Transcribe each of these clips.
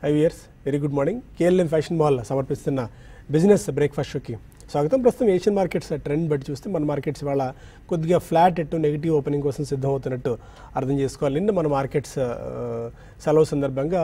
five years very good morning KLM fashion mall సమర్పిస్తున్న business breakfast షోకి స్వాగతం ప్రస్తుతం ఏషియన్ మార్కెట్స్ ట్రెండ్ బట్టి చూస్తే మన మార్కెట్స్ ఇవాళ కొద్దిగా ఫ్లాట్ ఎట్టు నెగిటివ్ ఓపెనింగ్ కోసం సిద్ధమవుతున్నట్టు అర్థం చేసుకోవాలి నిన్న మన మార్కెట్స్ సెలవు సందర్భంగా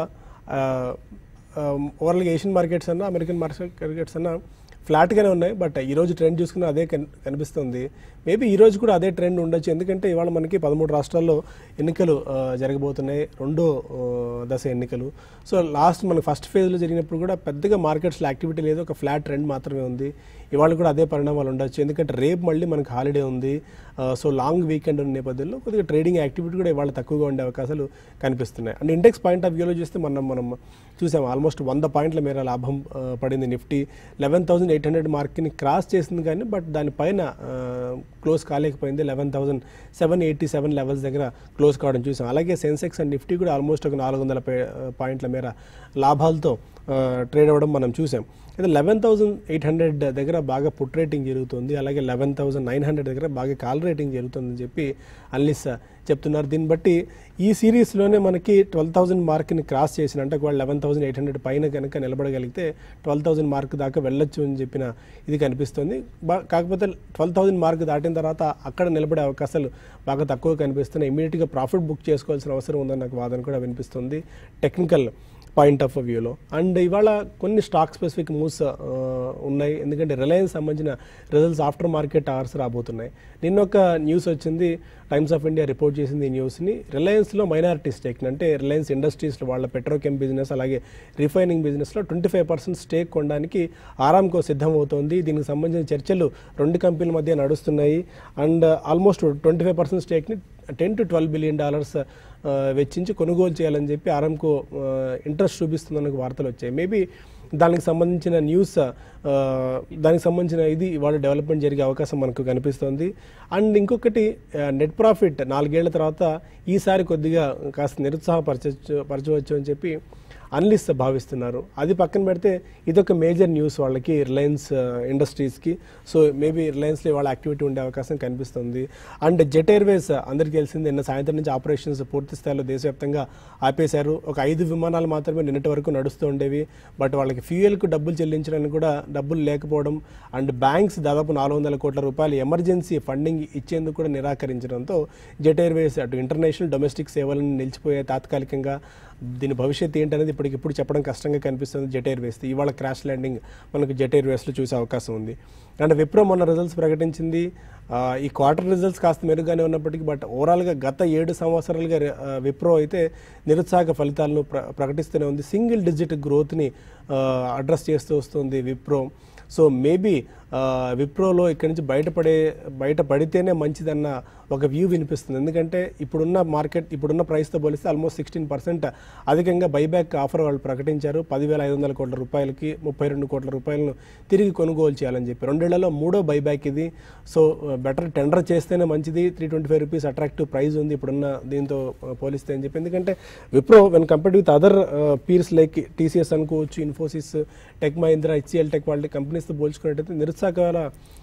ఓవరాల్గా ఏషియన్ మార్కెట్స్ అన్నా అమెరికన్ మార్కెట్స్ అన్నా ఫ్లాట్గానే ఉన్నాయి బట్ ఈ రోజు ట్రెండ్ చూసుకున్న అదే కన్- కనిపిస్తుంది మేబీ ఈ రోజు కూడా అదే ట్రెండ్ ఉండొచ్చు ఎందుకంటే ఇవాళ మనకి పదమూడు రాష్ట్రాల్లో ఎన్నికలు ఆ, జరగబోతున్నాయి రెండో ఆ, దశ ఎన్నికలు సో లాస్ట్ మన ఫస్ట్ ఫేజ్లో జరిగినప్పుడు కూడా పెద్దగా మార్కెట్స్లో యాక్టివిటీ లేదు ఒక ఫ్లాట్ ట్రెండ్ మాత్రమే ఉంది ఇవాళ కూడా అదే పరిణామాలు ఉండొచ్చు ఎందుకంటే రేపు మళ్ళీ మనకి హాలిడే ఉంది ఆ, సో లాంగ్ వీకెండ్ ఉన్న నేపథ్యంలో కొద్దిగా ట్రేడింగ్ యాక్టివిటీ కూడా ఇవాళ తక్కువగా ఉండే అవకాశాలు కనిపిస్తున్నాయి అండ్ ఇండెక్స్ పాయింట్ ఆఫ్ వ్యూలో చూస్తే మనం మనం చూసాం ఆల్మోస్ట్ వంద పాయింట్ల మేర లాభం ఆ, పడింది Nifty eleven thousand eight hundred మార్క్ని క్రాస్ చేసింది కానీ బట్ దానిపైన క్లోజ్ కాలేకపోయింది eleven thousand seven eighty seven levels దగ్గర క్లోజ్ కావడం చూసాం అలాగే సెన్సెక్స్ అండ్ నిఫ్టీ కూడా ఆల్మోస్ట్ ఒక నాలుగు వందల పాయింట్ల మేర లాభాలతో ట్రేడ్ అవ్వడం మనం చూసాం అయితే లెవెన్ థౌసండ్ ఎయిట్ హండ్రెడ్ దగ్గర బాగా పుట్ రేటింగ్ జరుగుతుంది అలాగే లెవెన్ థౌసండ్ నైన్ హండ్రెడ్ దగ్గర బాగా కాల్ రేటింగ్ జరుగుతుందని చెప్పి అన్లిస్ చెప్తున్నారు దీన్ని బట్టి ఈ సిరీస్లోనే మనకి ట్వెల్వ్ థౌసండ్ మార్క్ని క్రాస్ చేసిన అంటే ఒకవేళ లెవెన్ థౌసండ్ ఎయిట్ హండ్రెడ్ పైన కనుక నిలబడగలిగితే ట్వెల్వ్ థౌసండ్ మార్క్ దాకా వెళ్ళొచ్చు అని చెప్పిన ఇది కనిపిస్తుంది బా- కాకపోతే ట్వెల్వ్ థౌసండ్ మార్క్ దాటిన తర్వాత అక్కడ నిలబడే అవకాశాలు బాగా తక్కువ కనిపిస్తున్నాయి ఇమీడియట్గా ప్రాఫిట్ బుక్ చేసుకోవాల్సిన అవసరం ఉందని నాకు వాదన కూడా వినిపిస్తుంది టెక్నికల్ పాయింట్ ఆఫ్ వ్యూలో అండ్ ఇవాళ కొన్ని స్టాక్ స్పెసిఫిక్ మూవ్స్ ఉన్నాయి ఎందుకంటే రిలయన్స్ సంబంధించిన రిజల్ట్స్ ఆఫ్టర్ మార్కెట్ అవర్స్ రాబోతున్నాయి నిన్న ఒక న్యూస్ వచ్చింది టైమ్స్ ఆఫ్ ఇండియా రిపోర్ట్ చేసింది ఈ న్యూస్ని రిలయన్స్లో మైనారిటీ స్టేక్ అంటే రిలయన్స్ ఇండస్ట్రీస్లో వాళ్ళ పెట్రోకెమ్ బిజినెస్ అలాగే రిఫైనింగ్ బిజినెస్లో ట్వంటీ ఫైవ్ పర్సెంట్ స్టేక్ కొనడానికి ఆరామ్కో సిద్ధమవుతోంది దీనికి సంబంధించిన చర్చలు రెండు కంపెనీల మధ్య నడుస్తున్నాయి and almost twenty five percent స్టేక్ని ten to twelve billion dollars ఆ, వెచ్చించి కొనుగోలు చేయాలని చెప్పి ఆరంకో ఇంట్రెస్ట్ చూపిస్తుందన్న వార్తలు వచ్చాయి మేబీ దానికి సంబంధించిన న్యూస్ ఆ, దానికి సంబంధించిన ఇది ఇవాళ డెవలప్మెంట్ జరిగే అవకాశం మనకు కనిపిస్తోంది అండ్ ఇంకొకటి నెట్ ప్రాఫిట్ నాలుగేళ్ల తర్వాత ఈసారి కొద్దిగా కాస్త నిరుత్సాహపరచచ్చు పరచవచ్చు అని చెప్పి అన్లిస్ భావిస్తున్నారు అది పక్కన పెడితే ఇదొక మేజర్ న్యూస్ వాళ్ళకి రిలయన్స్ ఇండస్ట్రీస్కి సో మేబీ రిలయన్స్లో వాళ్ళ యాక్టివిటీ ఉండే అవకాశం కనిపిస్తుంది అండ్ జెట్ ఎయిర్వేస్ అందరికీ తెలిసింది నిన్న సాయంత్రం నుంచి ఆపరేషన్స్ పూర్తి స్థాయిలో దేశవ్యాప్తంగా ఆపేశారు ఒక ఐదు విమానాలు మాత్రమే నిన్నటి వరకు నడుస్తూ ఉండేవి బట్ వాళ్ళకి ఫ్యూయల్కు డబ్బులు చెల్లించడానికి కూడా డబ్బులు లేకపోవడం అండ్ బ్యాంక్స్ దాదాపు నాలుగు వందల కోట్ల రూపాయలు ఎమర్జెన్సీ ఫండింగ్ ఇచ్చేందుకు కూడా నిరాకరించడంతో జెట్ ఎయిర్వేస్ అటు ఇంటర్నేషనల్ డొమెస్టిక్ సేవలను నిలిచిపోయే తాత్కాలికంగా దీని భవిష్యత్తు ఏంటనేది ఇప్పటికిప్పుడు చెప్పడం కష్టంగా కనిపిస్తుంది జెట్ ఎయిర్వేస్ ఇవాళ క్రాష్ ల్యాండింగ్ మనకు జెట్ ఎయిర్వేస్లో చూసే అవకాశం ఉంది అండ్ విప్రో మొన్న రిజల్ట్స్ ప్రకటించింది ఆ, ఈ క్వార్టర్ రిజల్ట్స్ కాస్త మెరుగ్గానే ఉన్నప్పటికీ బట్ ఓవరాల్గా గత ఏడు సంవత్సరాలుగా రి- ఆ, విప్రో అయితే నిరుత్సాహక ఫలితాలను ప్ర ప్రకటిస్తూనే ఉంది సింగిల్ డిజిట్ గ్రోత్ని అడ్రస్ చేస్తూ వస్తుంది విప్రో సో మేబీ విప్రోలో ఇక్కడి నుంచి బయటపడే బయట పడితేనే మంచిదన్న ఒక వ్యూ వినిపిస్తుంది ఎందుకంటే ఇప్పుడున్న మార్కెట్ ఇప్పుడున్న ప్రైస్తో పోలిస్తే ఆల్మోస్ట్ సిక్స్టీన్ పర్సెంట్ అధికంగా బైబ్యాక్ ఆఫర్ వాళ్ళు ప్రకటించారు పదివేల ఐదు వందల కోట్ల రూపాయలకి ముప్పై రెండు కోట్ల రూపాయలను తిరిగి కొనుగోలు చేయాలని చెప్పి రెండేళ్లలో మూడో బైబ్యాక్ ఇది సో బెటర్ టెండర్ చేస్తేనే మంచిది three twenty five rupees attractive price ఉంది ఇప్పుడున్న దీంతో ఆ, పోలిస్తే అని చెప్పి ఎందుకంటే Wipro when compared with other peers like TCS అనుకోవచ్చు Infosys Tech Mahindra HCL Tech వాళ్ళ కంపెనీస్తో పోల్చుకున్నట్టయితే నిరుత్సాహకాల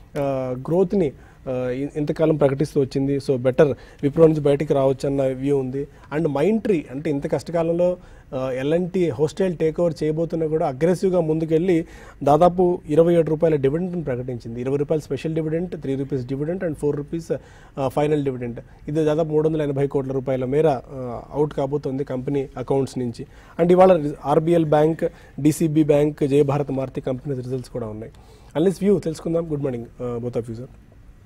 గ్రోత్ని ఇంతకాలం ప్రకటిస్తూ వచ్చింది సో బెటర్ విప్రో నుంచి బయటికి రావచ్చు అన్న వ్యూ ఉంది అండ్ మైండ్ ట్రీ అంటే ఇంత కష్టకాలంలో ఎల్ఎన్టీ హోస్టైల్ టేక్ ఓవర్ చేయబోతున్నా కూడా అగ్రెసివ్గా ముందుకెళ్ళి దాదాపు ఇరవై ఏడు రూపాయల డివిడెంట్ని ప్రకటించింది ఇరవై రూపాయల special dividend three rupees dividend and four rupees final dividend ఇది దాదాపు మూడు వందల ఎనభై కోట్ల రూపాయల మేర అవుట్ కాబోతోంది కంపెనీ అకౌంట్స్ నుంచి అండ్ ఇవాళ RBL bank DCB bank Jaybharat Maruti company results కూడా ఉన్నాయి అన్లెస్ వ్యూ తెలుసుకుందాం good morning both of you sir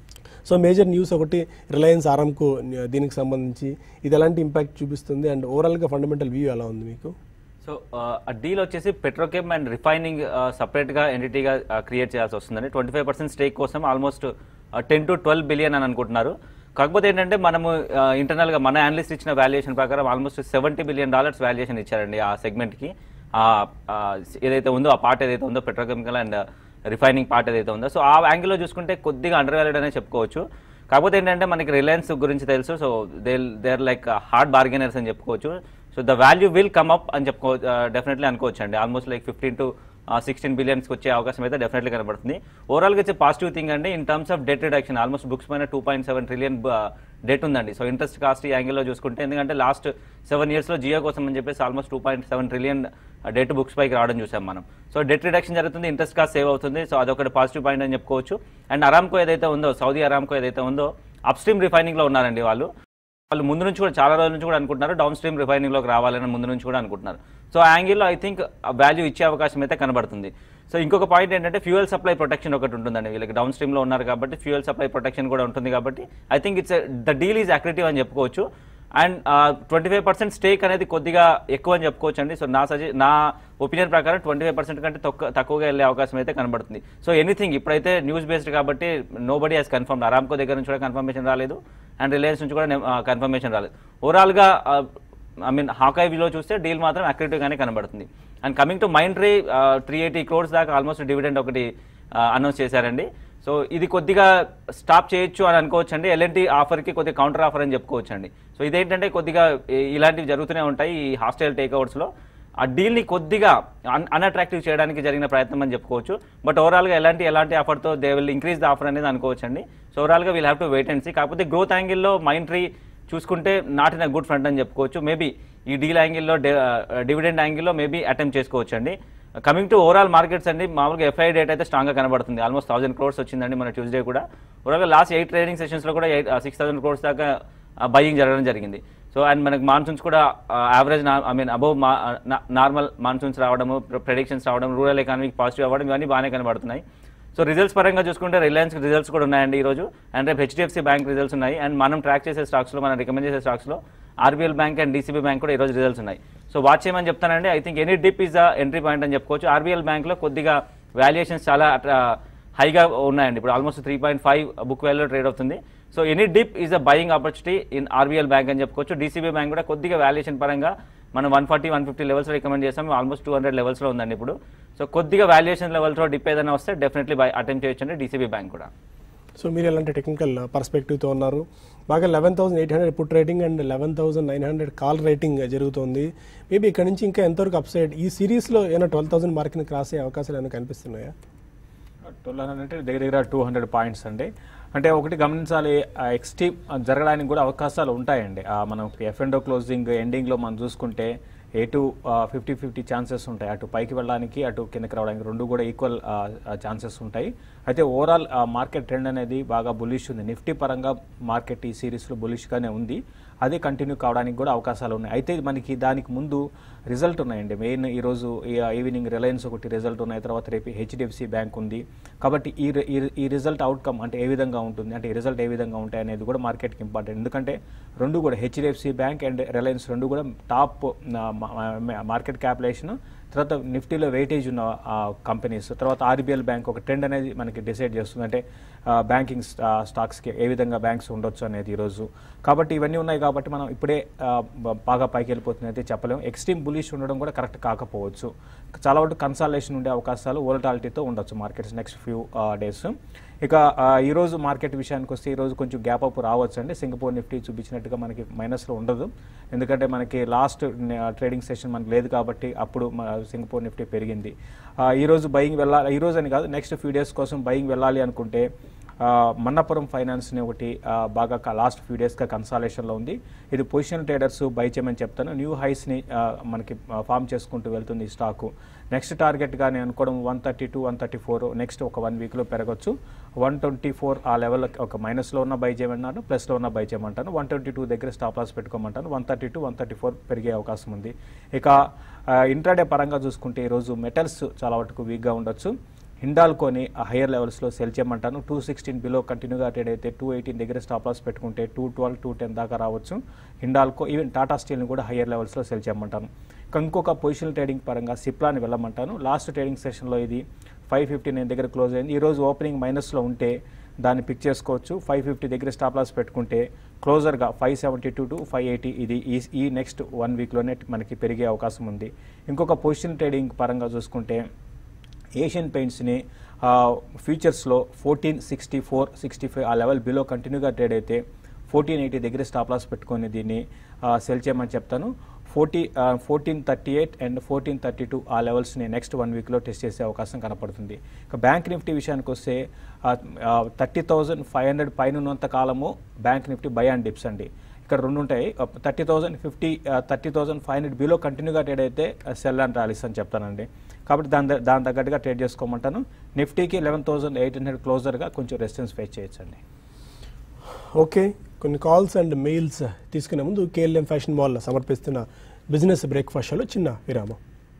so major news ఒకటి రిలయన్స్ ఆరంకు దీనికి సంబంధించి ఇది ఎలాంటి ఇంపాక్ట్ చూపిస్తుంది అండ్ ఓవరాల్గా ఫండమెంటల్ వ్యూ ఎలా ఉంది మీకు సో ఆ డీల్ వచ్చేసి పెట్రోకెమ్ అండ్ రిఫైనింగ్ సపరేట్గా ఎంటిటీగా క్రియేట్ చేయాల్సి వస్తుందండి ట్వంటీ ఫైవ్ పర్సెంట్ స్టేక్ కోసం almost ten to twelve billion అని అనుకుంటున్నారు కాకపోతే ఏంటంటే మనము ఇంటర్నల్గా మన అనలిస్ట్ ఇచ్చిన వాల్యుయేషన్ ప్రకారం almost seventy billion dollars valuation ఇచ్చారండి ఆ సెగ్మెంట్కి ఏదైతే ఉందో ఆ పార్ట్ ఏదైతే ఉందో పెట్రోకెమికల్ అండ్ రిఫైనింగ్ పార్ట్ ఏదైతే ఉందో సో ఆ యాంగిల్లో చూసుకుంటే కొద్దిగా అండర్ వాల్యూడ్ అనే చెప్పుకోవచ్చు కాకపోతే ఏంటంటే మనకి రిలయన్స్ గురించి తెలుసు so they they are like hard bargainers అని చెప్పుకోవచ్చు so the value will come up అని చెప్పుకో డెఫినెట్లీ అనుకోవచ్చు అండి almost like fifteen to sixteen బిలియన్స్కి వచ్చే అవకాశం అయితే డెఫినెట్లీ కనబడుతుంది ఓవరాల్గా వచ్చే పాజిటివ్ థింగ్ అండి in terms of debt reduction almost books పైన two point seven trillion debt ఉందండి సో ఇంట్రెస్ట్ కాస్ట్ ఈ యాంగిల్లో చూసుకుంటే ఎందుకంటే లాస్ట్ సెవెన్ ఇయర్స్లో జియో కోసం అని చెప్పేసి almost two point seven trillion debt books పైకి రావడం చూసాం మనం సో డెట్ రిడక్షన్ జరుగుతుంది ఇంట్రెస్ట్ కాస్ట్ సేవ్ అవుతుంది సో అదొకటి పాజిటివ్ పాయింట్ అని చెప్పుకోవచ్చు అండ్ అరామ్కో ఏదైతే ఉందో సౌదీ అరామ్కో ఏదైతే ఉందో అప్ స్ట్రీమ్ రిఫైనింగ్లో ఉన్నారండి వాళ్ళు వాళ్ళు ముందు నుంచి కూడా చాలా రోజుల నుంచి కూడా అనుకుంటున్నారు డౌన్ స్ట్రీమ్ రిఫైనింగ్లోకి రావాలని ముందు నుంచి కూడా అనుకుంటున్నారు సో ఆ యాంగిల్లో ఐ థింక్ వాల్యూ ఇచ్చే అవకాశం అయితే కనబడుతుంది సో ఇంకొక పాయింట్ ఏంటంటే ఫ్యూయల్ సప్లై ప్రొటెక్షన్ ఒకటి ఉంటుందండి వీళ్ళకి డౌన్ స్ట్రీమ్లో ఉన్నారు కాబట్టి ఫ్యూయల్ సప్లై ప్రొటెక్షన్ కూడా ఉంటుంది కాబట్టి I think it's the deal is accretive అని చెప్పుకోవచ్చు and twenty five percent stake అనేది కొద్దిగా ఎక్కువ అని చెప్పుకోవచ్చు అండి సో నా సజె నా ఒపీనియన్ ప్రకారం ట్వంటీ ఫైవ్ పర్సెంట్ కంటే తక్కువ తక్కువగా వెళ్ళే అవకాశం అయితే కనబడుతుంది సో ఎనీథింగ్ ఇప్పుడైతే న్యూస్ బేస్డ్ కాబట్టి nobody has confirm Aramco దగ్గర నుంచి కూడా కన్ఫర్మేషన్ రాలేదు అండ్ రిలయన్స్ నుంచి కూడా కన్ఫర్మేషన్ రాలేదు ఓవరాల్గా ఐ మీన్ హాకాయ్లో చూస్తే డీల్ మాత్రం అక్రిటివ్గానే కనబడుతుంది and coming to Mindtree three eighty crores దాకా ఆల్మోస్ట్ డివిడెండ్ ఒకటి అనౌన్స్ చేశారండి సో ఇది కొద్దిగా స్టాప్ చేయొచ్చు అని అనుకోవచ్చు అండి ఎల్ఎన్టీ ఆఫర్కి కొద్దిగా కౌంటర్ ఆఫర్ అని చెప్పుకోవచ్చు అండి సో ఇదేంటంటే కొద్దిగా ఈ- ఇలాంటివి జరుగుతూనే ఉంటాయి ఈ హాస్టల్ టేక్ ఓవర్స్లో ఆ డీల్ని కొద్దిగా అన్ అన్అట్రాక్టివ్ చేయడానికి జరిగిన ప్రయత్నం అని చెప్పుకోవచ్చు బట్ ఓవరాల్గా ఎలాంటి ఎలాంటి ఆఫర్తో they will increase the offer అనేది అనుకోవచ్చు అండి సో ఓవరాల్గా we'll have to wait and see కాకపోతే గ్రోత్ యాంగిల్లో మైండ్ ట్రీ చూసుకుంటే not in a good front అని చెప్పుకోవచ్చు మేబీ ఈ డీల్ యాంగిల్లో డివిడెండ్ యాంగిల్లో మేబీ అటెంప్ట్ చేసుకోవచ్చు అండి కమింగ్ టు ఓవరాల్ మార్కెట్స్ అండి మామూలుగా ఎఫ్ఐ డేట్ అయితే స్ట్రాంగ్గా కనబడుతుంది ఆల్మోస్ట్ థౌసండ్ క్రోర్స్ వచ్చిందండి మన ట్యూస్డే కూడా ఓవరాల్గా లాస్ట్ ఎయిట్ ట్రేడింగ్ సెషన్స్లో కూడా ఎయిట్ సిక్స్ థౌసండ్ క్రోర్స్ దాకా బయింగ్ జరగడం జరిగింది సో అండ్ మనకి మాన్సూన్స్ కూడా average I mean above normal monsoons రావడము ప్రెడిక్షన్స్ రావడం రూరల్ ఎకానమీకి పాజిటివ్ అవ్వడం ఇవన్నీ బాగానే కనబడుతున్నాయి సో రిజల్ట్స్ పరంగా చూసుకుంటే రిలయన్స్ రిజల్ట్స్ కూడా ఉన్నాయండి ఈరోజు అండ్ రేపు హెచ్డిఎఫ్సి బ్యాంక్ రిజల్ట్స్ ఉన్నాయి అండ్ మనం ట్రాక్ చేసే స్టాక్స్లో మనం రికమెండ్ చేసే స్టాక్స్లో RBL bank and DCB bank కూడా ఈరోజు రిజల్ట్స్ ఉన్నాయి సో వాచ్ చేయమని చెప్తానండి I think any dip is the entry point అని చెప్పుకోవచ్చు ఆర్బీఎల్ బ్యాంక్లో కొద్దిగా వాల్యుయేషన్స్ చాలా హైగా ఉన్నాయండి ఇప్పుడు almost three point five book value trade అవుతుంది so any dip is a buying opportunity in RBL bank అని చెప్పుకోవచ్చు డీసీబీ బ్యాంక్ కూడా కొద్దిగా వాల్యుయేషన్ పరంగా మనం one forty one fifty levels recommend చేస్తాం ఆల్మోస్ట్ టూ హండ్రెడ్ లెవెల్స్లో ఉందండి ఇప్పుడు సో కొద్దిగా వాల్యుయేషన్ లెవెల్స్లో డిప్ ఏదైనా వస్తే డెఫినెట్లీ బై అటెంప్ట్ చేయొచ్చండి డీసీబీ బ్యాంక్ కూడా సో మీరు ఎలాంటి టెక్నికల్ పర్స్పెక్టివ్తో ఉన్నారు బాగా eleven thousand eight hundred put rating and eleven thousand nine hundred call rating జరుగుతుంది మేబీ ఇక్కడ నుంచి ఇంకా ఎంతవరకు అప్సైడ్ ఈ సిరీస్లో ఏమైనా ట్వెల్వ్ థౌసండ్ మార్క్ని క్రాస్ అయ్యే అవకాశాలు ఏమైనా కనిపిస్తున్నాయా ట్వెల్వ్ హండ్రెడ్ అంటే దగ్గర దగ్గర టూ హండ్రెడ్ పాయింట్స్ అండి అంటే ఒకటి గమనించాలి ఎక్స్టీమ్ జరగడానికి కూడా అవకాశాలు ఉంటాయండి ఆ, మనం ఎఫ్ అండ్ క్లోజింగ్ ఎండింగ్లో మనం చూసుకుంటే ఎటు ఫిఫ్టీ ఫిఫ్టీ ఛాన్సెస్ ఉంటాయి అటు పైకి వెళ్ళడానికి అటు కిందకి రావడానికి రెండు కూడా ఈక్వల్ ఛాన్సెస్ ఉంటాయి అయితే ఓవరాల్ మార్కెట్ ట్రెండ్ అనేది బాగా బులిష్ ఉంది నిఫ్టీ పరంగా మార్కెట్ ఈ సిరీస్లో బులిష్గానే ఉంది అదే కంటిన్యూ కావడానికి కూడా అవకాశాలు ఉన్నాయి అయితే మనకి దానికి ముందు రిజల్ట్ ఉన్నాయండి మెయిన్ ఈరోజు ఈ ఈవినింగ్ రిలయన్స్ ఒకటి రిజల్ట్ ఉన్నాయి తర్వాత రేపు హెచ్డిఎఫ్సి బ్యాంక్ ఉంది కాబట్టి ఈ రి- ఈ- ఈ రిజల్ట్ అవుట్కమ్ అంటే ఏ విధంగా ఉంటుంది అంటే ఈ రిజల్ట్ ఏ విధంగా ఉంటాయి అనేది కూడా మార్కెట్కి ఇంపార్టెంట్ ఎందుకంటే రెండు కూడా హెచ్డిఎఫ్సి బ్యాంక్ అండ్ రిలయన్స్ రెండు కూడా టాప్ మార్కెట్ క్యాపిటేషన్ తర్వాత నిఫ్టీలో వెయిటేజ్ ఉన్న కంపెనీస్ తర్వాత ఆర్బిఎల్ బ్యాంక్ ఒక ట్రెండ్ అనేది మనకి డిసైడ్ చేస్తుంది అంటే బ్యాంకింగ్ స్టాక్స్కి ఏ విధంగా బ్యాంక్స్ ఉండొచ్చు అనేది ఈరోజు కాబట్టి ఇవన్నీ ఉన్నాయి కాబట్టి మనం ఇప్పుడే ఆ, బ- బాగా పైకి వెళ్ళిపోతుంది అయితే చెప్పలేము ఎక్స్ట్రీమ్ బులిష్ ఉండడం కూడా కరెక్ట్ కాకపోవచ్చు చాలా వరకు కన్సాలేషన్ ఉండే అవకాశాలు వోలటాలిటీతో ఉండొచ్చు మార్కెట్స్ నెక్స్ట్ ఫ్యూ డేస్ ఇక ఆ, ఈరోజు మార్కెట్ విషయానికి వస్తే ఈరోజు కొంచెం గ్యాప్ అప్ రావచ్చు అండి సింగపూర్ నిఫ్టీ చూపించినట్టుగా మనకి మైనస్లో ఉండదు ఎందుకంటే మనకి లాస్ట్ ట్రేడింగ్ సెషన్ మనకి లేదు కాబట్టి అప్పుడు మన సింగపూర్ నిఫ్టీ పెరిగింది ఆ, ఈరోజు బయింగ్ వెళ్ళాలి ఈరోజు అని కాదు నెక్స్ట్ ఫ్యూ డేస్ కోసం బయింగ్ వెళ్ళాలి అనుకుంటే ఆ, మన్నపురం ఫైనాన్స్ని ఒకటి ఆ, బాగా లాస్ట్ ఫ్యూ డేస్గా కన్సాలేషన్లో ఉంది ఇది పొజిషన్ ట్రేడర్స్ బై చేయమని చెప్తాను న్యూ హైస్ని మనకి ఫామ్ చేసుకుంటూ వెళ్తుంది ఈ స్టాకు నెక్స్ట్ టార్గెట్గా నేను అనుకోవడం one thirty two one thirty four next ఒక వన్ వీక్లో పెరగచ్చు వన్ ట్వంటీ ఫోర్ ఆ లెవెల్ ఒక మైనస్లో ఉన్న బై చేయమన్నాను ప్లస్లో ఉన్న బై చేయమంటాను వన్ ట్వంటీ టూ దగ్గర స్టాప్ లాస్ పెట్టుకోమంటాను one thirty two one thirty four పెరిగే అవకాశం ఉంది ఇక ఇంట్రాడే పరంగా చూసుకుంటే ఈరోజు మెటల్స్ చాలా వరకు వీక్గా ఉండొచ్చు హిండాల్కోని హయ్యర్ లెవెల్స్లో సెల్ చేయమంటాను టూ సిక్స్టీన్ బిలో కంటిన్యూగా ట్రేడ్ అయితే టూ ఎయిటీన్ దగ్గర స్టాప్ లాస్ పెట్టుకుంటే టూ ట్వెల్వ్ టూ టెన్ దాకా రావచ్చు హిండాల్కో ఈవెన్ టాటా స్టీల్ని కూడా హయ్యర్ లెవెల్స్లో సెల్ చేయమంటాను ఇక ఇంకొక పొజిషన్ ట్రేడింగ్ పరంగా సిప్లాని వెళ్ళమంటాను లాస్ట్ ట్రేడింగ్ సెషన్లో ఇది ఫైవ్ ఫిఫ్టీ నైన్ దగ్గర క్లోజ్ అయింది ఈరోజు ఓపెనింగ్ మైనస్లో ఉంటే దాన్ని పిక్ చేసుకోవచ్చు ఫైవ్ ఫిఫ్టీ దగ్గర స్టాప్ లాస్ పెట్టుకుంటే క్లోజర్గా five seventy two to five eighty ఇది ఈ ఈ నెక్స్ట్ వన్ వీక్లోనే మనకి పెరిగే అవకాశం ఉంది ఇంకొక పొజిషన్ ట్రేడింగ్ పరంగా చూసుకుంటే ఏషియన్ పెయింట్స్ని ఫ్యూచర్స్లో fourteen sixty four sixty five ఆ లెవెల్ బిలో కంటిన్యూగా ట్రేడ్ అయితే ఫోర్టీన్ ఎయిటీ దగ్గర స్టాప్ లాస్ పెట్టుకొని దీన్ని సెల్ చేయమని చెప్తాను forty fourteen thirty eight and fourteen thirty two ఆ లెవెల్స్ని నెక్స్ట్ వన్ వీక్లో టెస్ట్ చేసే అవకాశం కనపడుతుంది ఇక బ్యాంక్ నిఫ్టీ విషయానికి వస్తే థర్టీ థౌజండ్ ఫైవ్ హండ్రెడ్ పైన ఉన్నంత కాలము bank Nifty buy and dips అండి ఇక్కడ రెండు ఉంటాయి thirty thousand fifty thirty thousand five hundred below కంటిన్యూగా ట్రేడ్ అయితే సెల్ అండ్ ర్యాలీస్ అని చెప్తానండి కాబట్టి దాని ద- దాని తగ్గట్టుగా ట్రేడ్ చేసుకోమంటాను నిఫ్టీకి లెవెన్ థౌసండ్ ఎయిట్ హండ్రెడ్ క్లోజర్గా కొంచెం రెసిస్టెన్స్ ఫేస్ చేయొచ్చండి ఓకే కొన్ని కాల్స్ అండ్ మెయిల్స్ తీసుకునే ముందు కేఎల్ఎం ఫ్యాషన్ మాల్ సమర్పిస్తున్న బిజినెస్ బ్రేక్ఫాస్ట్ షోలో చిన్న విరామం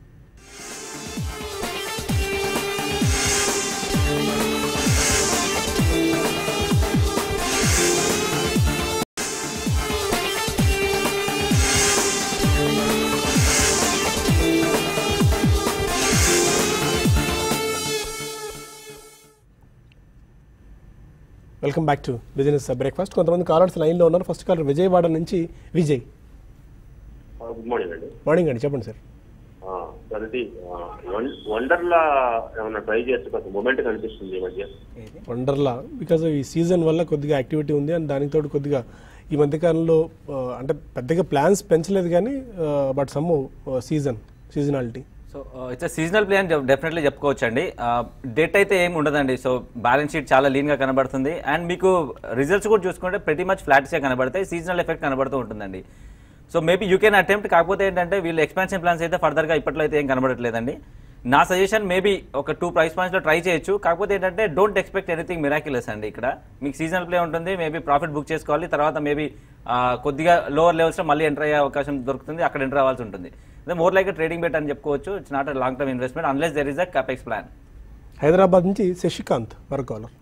welcome back to business breakfast కొంతమంది కాలర్స్ లైన్లో ఉన్నారు ఫస్ట్ కాలర్ విజయవాడ నుంచి విజయ్ గుడ్ మార్నింగ్ అండి మార్నింగ్ అండి చెప్పండి సార్ ఆ, సార్ ఇది ఆ, వన్- వండర్లా ఏమన్నా ట్రై చేస్తే కొంచెం మూమెంట్ కనిపిస్తుంది ఈ మధ్య వండర్లా బికాజ్ ఈ సీజన్ వల్ల కొద్దిగా యాక్టివిటీ ఉంది అండ్ దానికి తోడు కొద్దిగా ఈ మధ్యకాలంలో ఆ, అంటే పెద్దగా ప్లాన్స్ పెంచలేదు కానీ but some season seasonality so it's seasonal play అని డెఫినెట్లీ చెప్పుకోవచ్చు అండి డేట్ అయితే ఏమి ఉండదండి సో బ్యాలెన్స్ షీట్ చాలా లీన్గా కనబడుతుంది అండ్ మీకు రిజల్ట్స్ కూడా చూసుకుంటే ప్రతి మచ్ ఫ్లాట్స్గా కనబడతాయి సీజనల్ ఎఫెక్ట్ కనబడుతూ ఉంటుందండి so maybe you can attempt కాకపోతే ఏంటంటే వీళ్ళు ఎక్స్పాన్షన్ ప్లాన్స్ అయితే ఫర్దర్గా ఇప్పట్లో అయితే ఏం కనబడట్లేదండి నా సజెషన్ మేబీ ఒక టూ ప్రైస్ పాయింట్స్లో ట్రై చేయొచ్చు కాకపోతే ఏంటంటే డోంట్ ఎక్స్పెక్ట్ ఎనీథింగ్ మిరాక్యులస్ అండి ఇక్కడ మీకు సీజనల్ ప్లే ఉంటుంది మేబీ ప్రాఫిట్ బుక్ చేసుకోవాలి తర్వాత మేబీ కొద్దిగా లోవర్ లెవెల్స్లో మళ్ళీ ఎంటర్ అయ్యే అవకాశం దొరుకుతుంది అక్కడ ఎంటర్ అవ్వాల్సి ఉంటుంది అదే మోర్ లైక్ ట్రేడింగ్ బెట్ అని చెప్పుకోవచ్చు it's not long term investment unless there is a capex plan Hyderabad నుంచి శశికాంత్ మరో కాలర్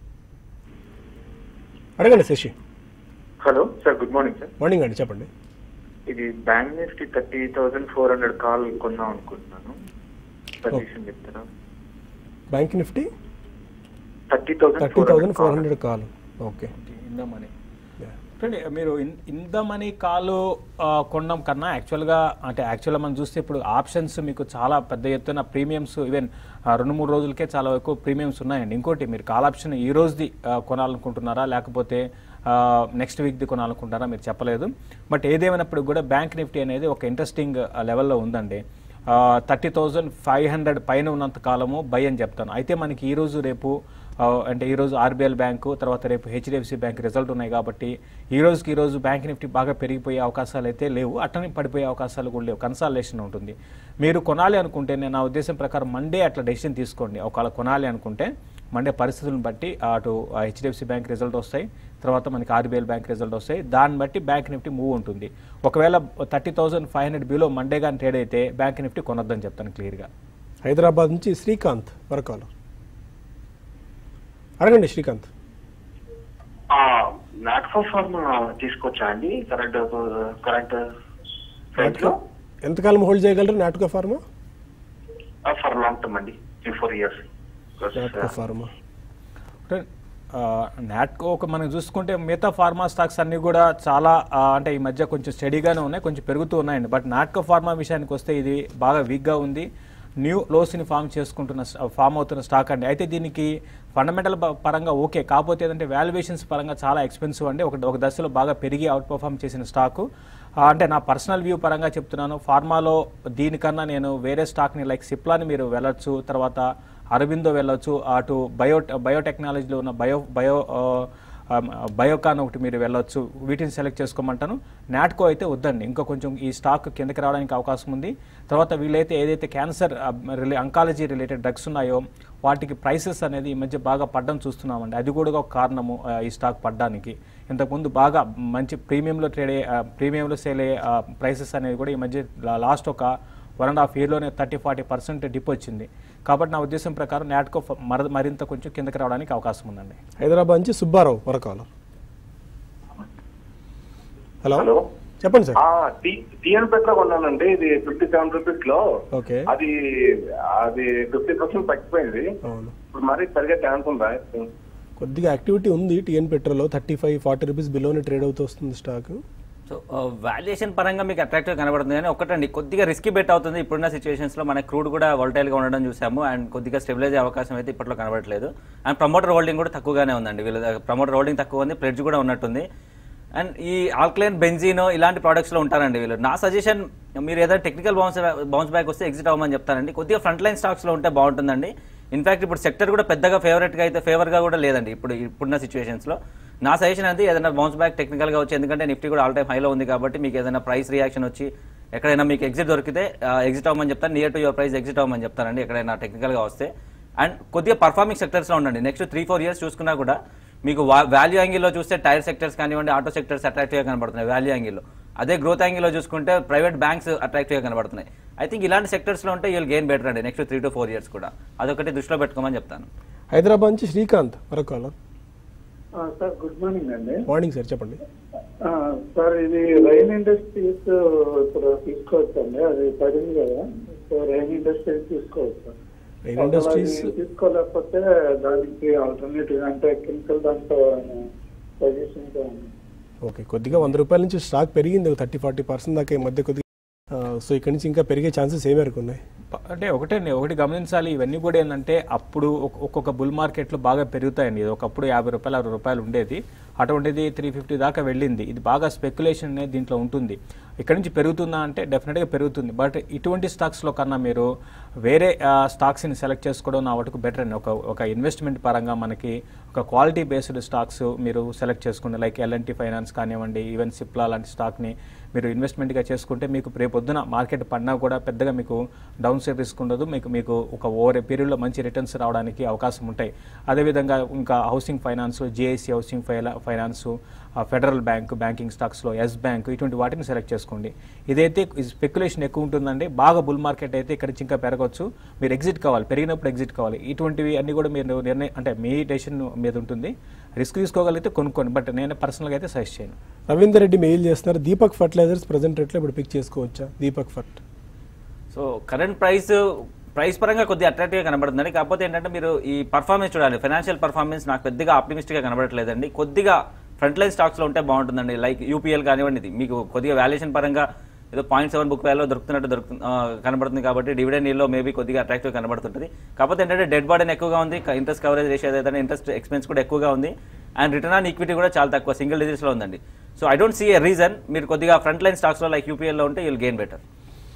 అడగండి Shashi hello sir good morning sir morning అండి చెప్పండి ఇది bank Nifty thirty thousand four hundred call కొందాం అనుకుంటున్నాను సజెషన్ చెప్తారా bank Nifty thirty thousand thirty thousand four hundred call okay in the money చూడండి మీరు ఇన్ ఇన్ ద మనీ కాలు ఆ, కొనడం కన్నా యాక్చువల్గా అంటే యాక్చువల్గా మనం చూస్తే ఇప్పుడు ఆప్షన్స్ మీకు చాలా పెద్ద ఎత్తున ప్రీమియమ్స్ ఈవెన్ రెండు మూడు రోజులకే చాలా ఎక్కువ ప్రీమియమ్స్ ఉన్నాయండి ఇంకోటి మీరు కాల్ ఆప్షన్ ఈ రోజుది ఆ, కొనాలనుకుంటున్నారా లేకపోతే నెక్స్ట్ వీక్ది కొనాలనుకుంటారా మీరు చెప్పలేదు బట్ ఏదేమైనప్పుడు కూడా బ్యాంక్ నిఫ్టీ అనేది ఒక ఇంట్రెస్టింగ్ లెవెల్లో ఉందండి థర్టీ థౌజండ్ ఫైవ్ హండ్రెడ్ పైన ఉన్నంత కాలము బై అని చెప్తాను అయితే మనకి ఈ రోజు రేపు ఆ, అంటే ఈ రోజు ఆర్బీఎల్ బ్యాంకు తర్వాత రేపు హెచ్డిఎఫ్సి బ్యాంక్ రిజల్ట్ ఉన్నాయి కాబట్టి ఈ రోజుకి ఈ రోజు బ్యాంక్ నిఫ్టీ బాగా పెరిగిపోయే అవకాశాలు అయితే లేవు అట్టని పడిపోయే అవకాశాలు కూడా లేవు కన్సాలేషన్ ఉంటుంది మీరు కొనాలి అనుకుంటే నేను నా ఉద్దేశం ప్రకారం మండే అట్లా డెసిషన్ తీసుకోండి ఒకవేళ కొనాలి అనుకుంటే మండే పరిస్థితులను బట్టి అటు హెచ్డిఎఫ్సి బ్యాంక్ రిజల్ట్ వస్తాయి తర్వాత మనకి ఆర్బీఎల్ బ్యాంక్ రిజల్ట్ వస్తాయి దాన్ని బట్టి బ్యాంక్ నిఫ్టీ మూవ్ ఉంటుంది ఒకవేళ thirty thousand five hundred below Monday కానీ ట్రేడ్ అయితే బ్యాంక్ నిఫ్టీ కొనొద్దని చెప్తాను క్లియర్గా హైదరాబాద్ నుంచి శ్రీకాంత్ మరో కాలర్ అడగండి శ్రీకాంత్ నాట్కో ఫార్మ్ తీసుకొచ్చా అండి కరెంట్ కరెంట్ ప్రైస్ లో ఎంతకాలం హోల్డ్ చేయగలరు Natco pharma for long term అండి three four years Natco pharma అంటే, ఆ, నాట్కో ఒక మనం చూసుకుంటే మిగతా ఫార్మా స్టాక్స్ అన్నీ కూడా చాలా ఆ, అంటే ఈ మధ్య కొంచెం స్టడీగానే ఉన్నాయి కొంచెం పెరుగుతూ ఉన్నాయండి బట్ నాట్కో ఫార్మా విషయానికి వస్తే ఇది బాగా వీక్గా ఉంది న్యూ లోస్ని ఫామ్ చేసుకుంటున్న స్టా- ఫామ్ అవుతున్న స్టాక్ అండి అయితే దీనికి ఫండమెంటల్ ప- పరంగా ఓకే కాకపోతే ఏంటంటే వాల్యుయేషన్స్ పరంగా చాలా ఎక్స్పెన్సివ్ అండి ఒక ఒక దశలో బాగా పెరిగి అవుట్ పర్ఫామ్ చేసిన స్టాకు ఆ, అంటే నా పర్సనల్ వ్యూ పరంగా చెప్తున్నాను ఫార్మాలో దీనికన్నా నేను వేరే స్టాక్ని లైక్ సిప్లాని మీరు వెళ్ళొచ్చు తర్వాత అరవిందో వెళ్ళొచ్చు అటు బయో బయోటెక్నాలజీలో ఉన్న బయో బయో ఆ, ఆ, బయోకాన్ ఒకటి మీరు వెళ్ళొచ్చు వీటిని సెలెక్ట్ చేసుకోమంటాను నాట్కో అయితే వద్దండి ఇంకా కొంచెం ఈ స్టాక్ కిందకి రావడానికి అవకాశం ఉంది తర్వాత వీళ్ళైతే ఏదైతే క్యాన్సర్ రిలే అంకాలజీ రిలేటెడ్ డ్రగ్స్ ఉన్నాయో వాటికి ప్రైసెస్ అనేది ఈ మధ్య బాగా పడ్డం చూస్తున్నామండి అది కూడా ఒక కారణము ఆ, ఈ స్టాక్ పడ్డానికి ఇంతకుముందు బాగా మంచి ప్రీమియంలో ట్రేడ్ అయ్యే ఆ, ప్రీమియంలో సేల్ అయ్యే ప్రైసెస్ అనేది కూడా ఈ మధ్య లా- లాస్ట్ ఒక వన్ అండ్ హాఫ్ ఇయర్లోనే థర్టీ ఫార్టీ పర్సెంట్ డిప్ వచ్చింది కాబట్టి నా ఉద్దేశం ప్రకారం నాట్కో ఫ- మర మరింత కొంచెం కిందకి రావడానికి అవకాశం ఉందండి హైదరాబాద్ నుంచి సుబ్బారావు మరో కాలర్ హలో హలో చెప్పండి సార్ టిఎన్ పెట్రో కొన్నానండి ఇది ఫిఫ్టీ సెవెన్ రూపీస్ లో ఓకే అది అది ఫిఫ్టీ పర్సెంట్ తగ్గిపోయింది అవును ఇప్పుడు మరీ పెరిగే ఛాన్స్ ఉందా కొద్దిగా యాక్టివిటీ ఉంది టీఎన్ పెట్రోల్లో థర్టీ ఫైవ్ ఫార్టీ రూపీస్ బిలోనే ట్రేడ్ అవుతూ వస్తుంది స్టాక్ సో వాల్యుయేషన్ పరంగా మీకు అట్రాక్టివ్ కనబడుతుంది కానీ ఒకటండి కొద్దిగా రిస్కీ బెట్ అవుతుంది ఇప్పుడున్న సిచ్యువేషన్స్లో మన క్రూడ్ కూడా volatile గా ఉండడం చూసాము అండ్ కొద్దిగా స్టెబిలైజ్ అయ్యే అవకాశం అయితే ఇప్పట్లో కనబడట్లేదు అండ్ ప్రమోటర్ హోల్డింగ్ కూడా తక్కువగానే ఉందండి వీళ్ళ ప్రమోటర్ హోల్డింగ్ తక్కువ ఉంది ప్లెడ్జ్ కూడా ఉన్నట్టుంది అండ్ ఈ ఆల్కలైన్ బెంజీన్ ఇలాంటి products లో ఉంటారండి వీళ్ళు నా సజెషన్ మీరు ఏదైనా టెక్నికల్ బౌన్స్ బౌన్స్ బ్యాక్ వస్తే ఎగ్జిట్ అవ్వమని చెప్తానండి కొద్దిగా ఫ్రంట్ లైన్ స్టాక్స్లో ఉంటే బాగుంటుందండి ఇన్ఫాక్ట్ ఇప్పుడు సెక్టర్ కూడా పెద్దగా ఫేవరెట్గా అయితే ఫేవర్గా కూడా లేదండి ఇప్పుడు ఇప్పుడున్న సిచ్యువేషన్స్లో నా సజెషన్ అది ఏదైనా బౌన్స్ బ్యాక్ టెక్నికల్గా వచ్చి ఎందుకంటే నిఫ్టీ కూడా ఆల్ టైమ్ హైలో ఉంది కాబట్టి మీకు ఏదైనా ప్రైస్ రియాక్షన్ వచ్చి ఎక్కడైనా మీకు ఎగ్జిట్ దొరికితే ఎగ్జిట్ అవ్వమని చెప్తాను near to your price exit అవ్వమని చెప్తానండి ఎక్కడైనా టెక్నికల్గా వస్తే అండ్ కొద్దిగా పర్ఫార్మింగ్ సెక్టర్స్లో ఉండండి నెక్స్ట్ త్రీ ఫోర్ ఇయర్స్ చూసుకున్నా కూడా మీకు వాల్యూ యాంగిల్లో చూస్తే టైర్ సెక్టర్స్ కానివ్వండి ఆటో సెక్టర్స్ అట్రాక్టివ్గా కనబడుతున్నాయి వాల్యూ యాంగిల్లో అదే గ్రోత్ యాంగిల్లో చూసుకుంటే ప్రైవేట్ బ్యాంక్స్ అట్రాక్టివ్గా కనబడుతున్నాయి ఐ థింక్ ఇలాంటి సెక్టర్స్లో ఉంటే యూల్ గెయిన్ బెటర్ అండి next three to four years కూడా అదొకటి దృష్టిలో పెట్టుకోమని చెప్తాను హైదరాబాద్ నుంచి శ్రీకాంత్ మరొక కాలర్ సార్ గుడ్ మార్నింగ్ అండి మార్నింగ్ సార్ చెప్పండి ఆ, సార్ ఇది రైన్ ఇండస్ట్రీస్ ఇప్పుడు తీసుకోవచ్చు అండి అది పడింది కదా సో రైన్ ఇండస్ట్రీస్ తీసుకోవచ్చు రైన్ ఇండస్ట్రీస్ ఒకవేళ అది తీసుకోలేకపోతే దానికి ఆల్టర్నేటివ్ అంటే కెమికల్ దాంట్లో సజెషన్ ఓకే కొద్దిగా వంద రూపాయల నుంచి స్టాక్ పెరిగింది ఒక థర్టీ ఫార్టీ పర్సెంట్ దాకా ఈ మధ్య కొద్దిగా ఆ, సో ఇక్కడ నుంచి ఇంకా పెరిగే ఛాన్సెస్ ఏ మేరకు ఉన్నాయి ప- అంటే ఒకటండి ఒకటి గమనించాలి ఇవన్నీ కూడా ఏంటంటే అప్పుడు ఒక్- ఒక్కొక్క బుల్ మార్కెట్లో బాగా పెరుగుతాయండి ఇది ఒకప్పుడు యాభై రూపాయలు అరవై రూపాయలు ఉండేది అటువంటిది త్రీ ఫిఫ్టీ దాకా వెళ్ళింది ఇది బాగా స్పెక్యులేషన్ అనేది దీంట్లో ఉంటుంది ఇక్కడ నుంచి పెరుగుతుందా అంటే డెఫినెట్గా పెరుగుతుంది బట్ ఇటువంటి స్టాక్స్లో కన్నా మీరు వేరే ఆ, స్టాక్స్ని సెలెక్ట్ చేసుకోవడం నా వాటికి బెటర్ అండి ఒక ఒక ఇన్వెస్ట్మెంట్ పరంగా మనకి ఒక క్వాలిటీ బేస్డ్ స్టాక్స్ మీరు సెలెక్ట్ చేసుకుంటే లైక్ ఎల్ఎన్టీ ఫైనాన్స్ కానివ్వండి ఈవెన్ సిప్లా లాంటి స్టాక్ని మీరు ఇన్వెస్ట్మెంట్గా చేసుకుంటే మీకు రేపొద్దున మార్కెట్ పడినా కూడా పెద్దగా మీకు డౌన్ సైడ్ రిస్క్ ఉండదు మీకు మీకు ఒక ఓవర్ పీరియడ్లో మంచి రిటర్న్స్ రావడానికి అవకాశం ఉంటాయి అదేవిధంగా ఇంకా హౌసింగ్ ఫైనాన్స్ జేఐసి హౌసింగ్ ఫైలా ఫైనాన్స్ ఫెడరల్ బ్యాంక్ బ్యాంకింగ్ స్టాక్స్లో ఎస్ బ్యాంక్ ఇటువంటి వాటిని సెలెక్ట్ చేసుకోండి ఇదైతే స్పెక్యులేషన్ ఎక్కువ ఉంటుందండి బాగా బుల్ మార్కెట్ అయితే ఇక్కడ నుంచి ఇంకా పెరగవచ్చు మీరు ఎగ్జిట్ కావాలి పెరిగినప్పుడు ఎగ్జిట్ కావాలి ఇటువంటివి అన్ని కూడా మీరు నిర్ణయం అంటే మీ డెసిషన్ మీద ఉంటుంది రిస్క్ తీసుకోగలిగితే కొనుక్కోండి బట్ నేను పర్సనల్గా అయితే సజెస్ట్ చేయను రవీందర్ రెడ్డి మెయిల్ చేస్తున్నారు దీపక్ ఫర్టిలైజర్స్ ప్రజెంట్ రేట్లో ఇప్పుడు పిక్ చేసుకోవచ్చా Deepak fert so current price price పరంగా కొద్దిగా అట్రాక్టివ్గా కనబడుతుందండి కాకపోతే ఏంటంటే మీరు ఈ పర్ఫార్మెన్స్ చూడాలి ఫైనాన్షియల్ పర్ఫార్మెన్స్ నాకు పెద్దగా ఆప్టిమిస్టిక్గా కనబడట్లేదండి కొద్దిగా ఫ్రంట్ లైన్ స్టాక్స్లో ఉంటే బాగుంటుందండి లైక్ యూపీఎల్ కానివ్వండి ఇది మీకు కొద్దిగా వాల్యుయేషన్ పరంగా ఏదో పాయింట్ సెవెన్ బుక్ వాల్యూలో దొరుకుతున్నట్టు దొరుకుతుంది ఆ, కనబడుతుంది కాబట్టి డివిడెండ్ ఈల్లో మేబీ కొద్దిగా అట్రాక్టివ్ కనబడుతుంటుంది కాకపోతే ఏంటంటే డెడ్ బాడీని ఎక్కువగా ఉంది ఇంట్రెస్ట్ కవరేజ్ రేషియో ఏదైతే ఇంట్రెస్ట్ ఎక్స్పెన్స్ కూడా ఎక్కువగా ఉంది అండ్ రిటర్న్ ఆన్ ఈక్విటీ కూడా చాలా తక్కువ సింగిల్ డిజిట్స్లో ఉందండి so I don't see a reason మీరు కొద్దిగా ఫ్రంట్ లైన్ స్టాక్స్లో లైక్ యూపీఎల్లో ఉంటే you'll gain better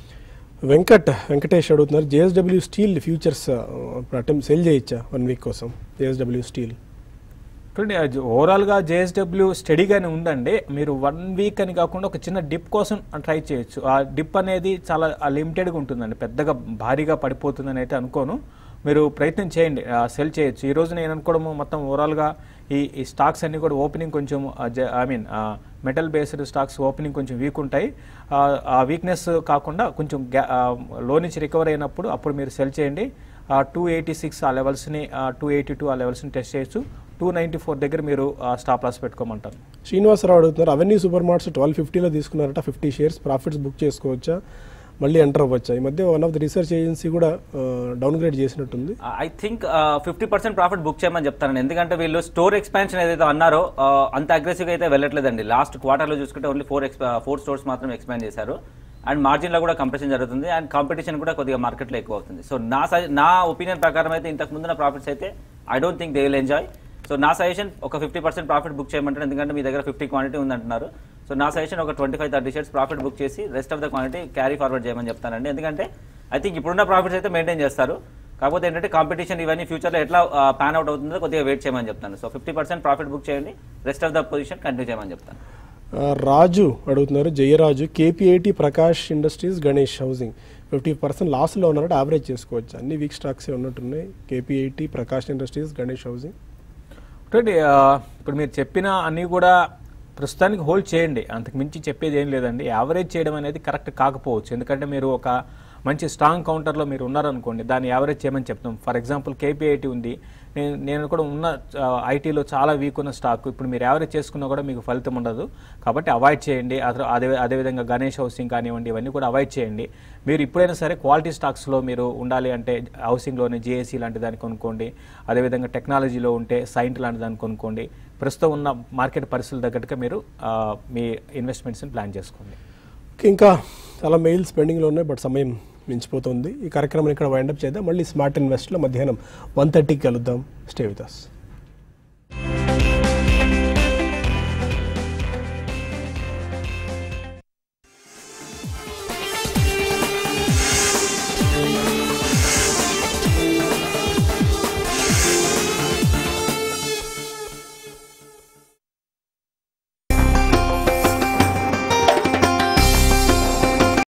Venkat Venkatesh అడుగుతున్నారు JSW steel futures attempt sell చేయొచ్చా వన్ వీక్ కోసం జేఎస్డబ్ల్యూ స్టీల్ చూడండి అది ఓవరాల్గా జేఎస్డబ్ల్యూ స్టడీగానే ఉందండి మీరు వన్ వీక్ అని కాకుండా ఒక చిన్న డిప్ కోసం ట్రై చేయొచ్చు ఆ డిప్ అనేది చాలా లిమిటెడ్గా ఉంటుందండి పెద్దగా భారీగా పడిపోతుందని అయితే అనుకోను మీరు ప్రయత్నం చేయండి సెల్ చేయొచ్చు ఈ రోజు నేను అనుకోవడము మొత్తం ఓవరాల్గా ఈ ఈ స్టాక్స్ అన్ని కూడా ఓపెనింగ్ కొంచెం I mean metal based stocks opening కొంచెం వీక్ ఉంటాయి ఆ, ఆ వీక్నెస్ కాకుండా కొంచెం గ్యా లో నుంచి రికవర్ అయినప్పుడు అప్పుడు మీరు సెల్ చేయండి టూ ఎయిటీ సిక్స్ ఆ లెవెల్స్ని టూ ఎయిటీ టూ ఆ లెవెల్స్ని టెస్ట్ చేయొచ్చు టూ నైంటీ ఫోర్ దగ్గర మీరు స్టాప్ లాస్ పెట్టుకోమంటారు శ్రీనివాసరావు అడుగుతున్నారు అవెన్యూ సూపర్ మార్ట్స్ ట్వెల్వ్ ఫిఫ్టీలో తీసుకున్నారట ఫిఫ్టీ షేర్స్ ప్రాఫిట్స్ బుక్ చేసుకోవచ్చా మళ్ళీ ఎంటర్ అవ్వచ్చా ఈ మధ్య one of the research agency కూడా డౌన్ గ్రేడ్ చేసినట్టుంది I think fifty percent profit book చేయమని చెప్తానండి ఎందుకంటే వీళ్ళు స్టోర్ ఎక్స్పాన్షన్ ఏదైతే అన్నారో ఆ, అంత అగ్రెసివ్గా అయితే వెళ్ళట్లేదండి లాస్ట్ క్వార్టర్లో చూసుకుంటే ఓన్లీ ఫోర్ ఫోర్ స్టోర్స్ మాత్రం ఎక్స్పాండ్ చేశారు అండ్ మార్జిన్లో కూడా కంప్రెషన్ జరుగుతుంది అండ్ కాంపిటీషన్ కూడా కొద్దిగా మార్కెట్లో ఎక్కువ అవుతుంది సో నా సజ- నా ఒపీనియన్ ప్రకారం అయితే ఇంతకు ముందున్న ప్రాఫిట్స్ అయితే I don't think they will enjoy so నా సజెషన్ ఒక ఫిఫ్టీ పర్సెంట్ ప్రాఫిట్ బుక్ చేయమంటారు ఎందుకంటే మీ దగ్గర ఫిఫ్టీ క్వాంటిటీ ఉందంటున్నారు సో నా సజెషన్ ఒక twenty five thirty shares profit book చేసి rest of the quantity carry forward చేయమని చెప్తానండి ఎందుకంటే ఐ థింక్ ఇప్పుడున్న ప్రాఫిట్స్ అయితే మెయింటైన్ చేస్తారు కాకపోతే ఏంటంటే కాంపిటీషన్ ఇవన్నీ ఫ్యూచర్లో ఎట్లా ప్యాన్ అవుట్ అవుతుందో కొద్దిగా వెయిట్ చేయమని చెప్తాను so fifty percent profit book చేయండి rest of the position continue చేయమని చెప్తాను ఆ, రాజు అడుగుతున్నారు Jayaraju KPIT Prakash industries Ganesh housing fifty percent లాస్లో ఉన్నారంటే యావరేజ్ చేసుకోవచ్చు అన్ని వీక్ స్టాక్సే ఉన్నట్టున్నాయి KPIT Prakash industries Ganesh housing చూడండి ఆ, ఇప్పుడు మీరు చెప్పిన అన్నీ కూడా ప్రస్తుతానికి హోల్డ్ చేయండి అంతకు మించి చెప్పేది ఏం లేదండి యావరేజ్ చేయడం అనేది కరెక్ట్ కాకపోవచ్చు ఎందుకంటే మీరు ఒక మంచి స్ట్రాంగ్ కౌంటర్లో మీరు ఉన్నారనుకోండి దాన్ని యావరేజ్ చేయమని చెప్తాం ఫర్ ఎగ్జాంపుల్ కేపీఐటీ ఉంది నేను నేను కూడా ఉన్న ఐటీలో చాలా వీక్ ఉన్న స్టాక్ ఇప్పుడు మీరు యావరేజ్ చేసుకున్నా కూడా మీకు ఫలితం ఉండదు కాబట్టి అవాయిడ్ చేయండి అదే అదే అదేవిధంగా గణేష్ హౌసింగ్ కానివ్వండి ఇవన్నీ కూడా అవాయిడ్ చేయండి మీరు ఇప్పుడైనా సరే క్వాలిటీ స్టాక్స్లో మీరు ఉండాలి అంటే హౌసింగ్లోనే జిఎస్సి లాంటి దాన్ని కొనుక్కోండి అదేవిధంగా టెక్నాలజీలో ఉంటే సైంట్ లాంటి దాన్ని కొనుక్కోండి ప్రస్తుతం ఉన్న మార్కెట్ పరిస్థితుల తగ్గట్టుగా మీరు ఆ, మీ ఇన్వెస్ట్మెంట్స్ని ప్లాన్ చేసుకోండి ఓకే, ఇంకా చాలా మెయిల్స్ పెండింగ్లో ఉన్నాయి బట్ సమయం మించిపోతుంది ఈ కార్యక్రమం ఇక్కడ వైండప్ చేద్దాం మళ్ళీ స్మార్ట్ ఇన్వెస్ట్లో మధ్యాహ్నం వన్ థర్టీకి కలుద్దాం స్టే విత్ అస్